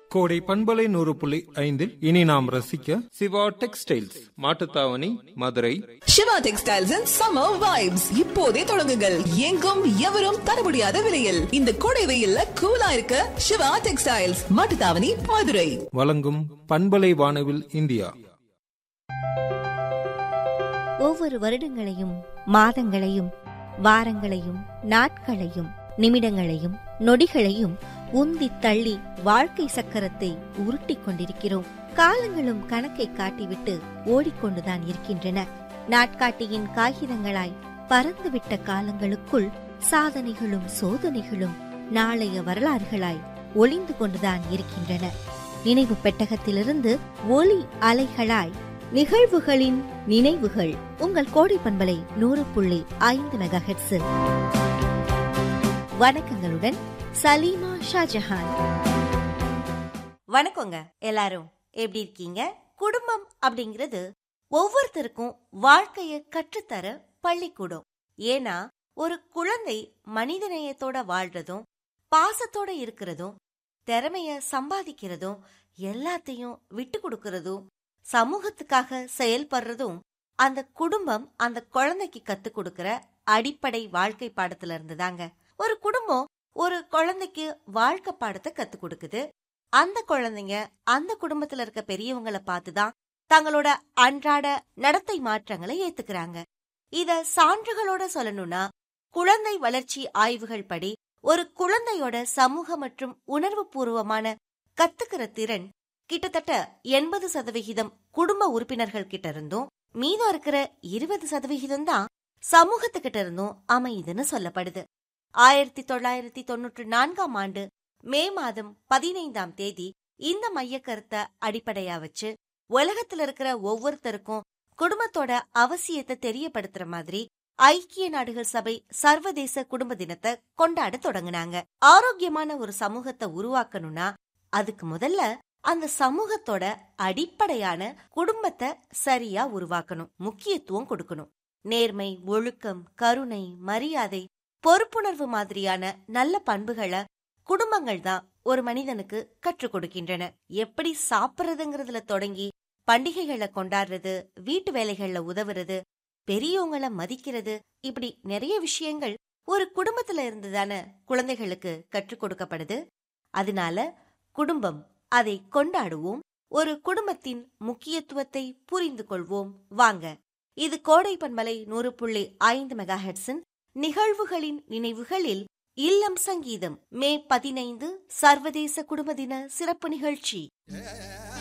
கோடை பண்பலை நூறு புள்ளி ஐந்தில் இனி நாம் ரசிக்க Siva textiles Mattuthavani Madurai Siva textiles and summer vibes இப்போதே தொடங்குங்கள் எங்கும் எவரும் தர முடியாத விலையில் இந்த கோடை வெயில்ல கூலா இருக்க சிவா டெக்ஸ்டைல்ஸ் மாட்டுத்தாவணி மதுரை வழங்கும் பண்பலை வானவில் இந்தியா ஒவ்வொரு வருடங்களையும் மாதங்களையும் வாரங்களையும் நாட்களையும் நிமிடங்களையும் நொடிகளையும் உந்தி தள்ளி வாழ்க்கை சக்கரத்தை உருட்டிக் கொண்டிருக்கிறோம் காலங்களும் கணக்கை காட்டிவிட்டு ஓடிக்கொண்டுதான் இருக்கின்றன நாட்காட்டியின் காகிதங்களாய் பறந்துவிட்ட காலங்களுக்குள் சாதனைகளும் சோதனைகளும் நாளைய வரலாறுகளாய் ஒளிந்து கொண்டுதான் இருக்கின்றன நினைவு பெட்டகத்திலிருந்து ஒலி அலைகளாய் நிகழ்வுகளின் நினைவுகள் உங்கள் கோடை பண்பலை நூறு புள்ளி ஐந்து மெகா வணக்கங்களுடன் சலீமா ஷாஜஹான் வணக்கங்க எல்லாரும் எப்படி இருக்கீங்க குடும்பம் அப்படிங்கிறது ஒவ்வொருத்தருக்கும் வாழ்க்கைய கற்றுத்தர பள்ளிக்கூடம் ஏன்னா ஒரு குழந்தை மனிதநேயத்தோட வாழ்றதும் பாசத்தோட இருக்கிறதும் திறமைய சம்பாதிக்கிறதும் எல்லாத்தையும் விட்டு கொடுக்கறதும் சமூகத்துக்காக செயல்படுறதும் அந்த குடும்பம் அந்த குழந்தைக்கு கத்து கொடுக்கிற அடிப்படை வாழ்க்கை பாடத்துல இருந்து தாங்க ஒரு குடும்பம் ஒரு குழந்தைக்கு வாழ்க்கை பாடத்தை கத்து கொடுக்குது அந்த குழந்தைங்க அந்த குடும்பத்துல இருக்க பெரியவங்கள பார்த்துதான் தங்களோட அன்றாட நடத்தை மாற்றங்களை ஏத்துக்கிறாங்க இத சான்றுகளோட சொல்லணும்னா குழந்தை வளர்ச்சி ஆய்வுகள் படி ஒரு குழந்தையோட சமூக மற்றும் உணர்வு பூர்வமான கத்துக்கிற திறன் கிட்டத்தட்ட எண்பது சதவிகிதம் குடும்ப உறுப்பினர்கள் கிட்ட இருந்தும் மீதம் இருக்கிற இருபது சதவிகிதம் தான் சமூகத்துக்கிட்ட இருந்தும் அமையுதுன்னு சொல்லப்படுது ஆயிரத்தி தொள்ளாயிரத்தி தொன்னூற்று நான்காம் ஆண்டு மே மாதம் பதினைந்தாம் தேதி இந்த மைய கருத்தை அடிப்படையா வச்சு உலகத்துல இருக்கிற ஒவ்வொருத்தருக்கும் குடும்பத்தோட அவசியத்தை தெரியப்படுத்துற மாதிரி ஐக்கிய நாடுகள் சபை சர்வதேச குடும்ப தினத்தை கொண்டாட தொடங்குனாங்க ஆரோக்கியமான ஒரு சமூகத்தை உருவாக்கணும்னா அதுக்கு முதல்ல அந்த சமூகத்தோட அடிப்படையான குடும்பத்தை சரியா உருவாக்கணும் முக்கியத்துவம் கொடுக்கணும் நேர்மை ஒழுக்கம் கருணை மரியாதை பொறுப்புணர்வு மாதிரியான நல்ல பண்புகளை குடும்பங்கள் தான் ஒரு மனிதனுக்கு கற்றுக் கொடுக்கின்றன எப்படி சாப்பிடுறதுங்கிறதுல தொடங்கி பண்டிகைகளை கொண்டாடுறது வீட்டு வேலைகள்ல உதவுறது பெரியவங்கள மதிக்கிறது இப்படி நிறைய விஷயங்கள் ஒரு குடும்பத்துல இருந்து தானே குழந்தைகளுக்கு கற்றுக் கொடுக்கப்படுது அதனால குடும்பம் அதை கொண்டாடுவோம் ஒரு குடும்பத்தின் முக்கியத்துவத்தை புரிந்து கொள்வோம் வாங்க இது கோடை பண்பலை நூறு புள்ளி ஐந்து மெகா நிகழ்வுகளின் நினைவுகளில் இல்லம் சங்கீதம் மே பதினைந்து சர்வதேச குடும்ப தின சிறப்பு நிகழ்ச்சி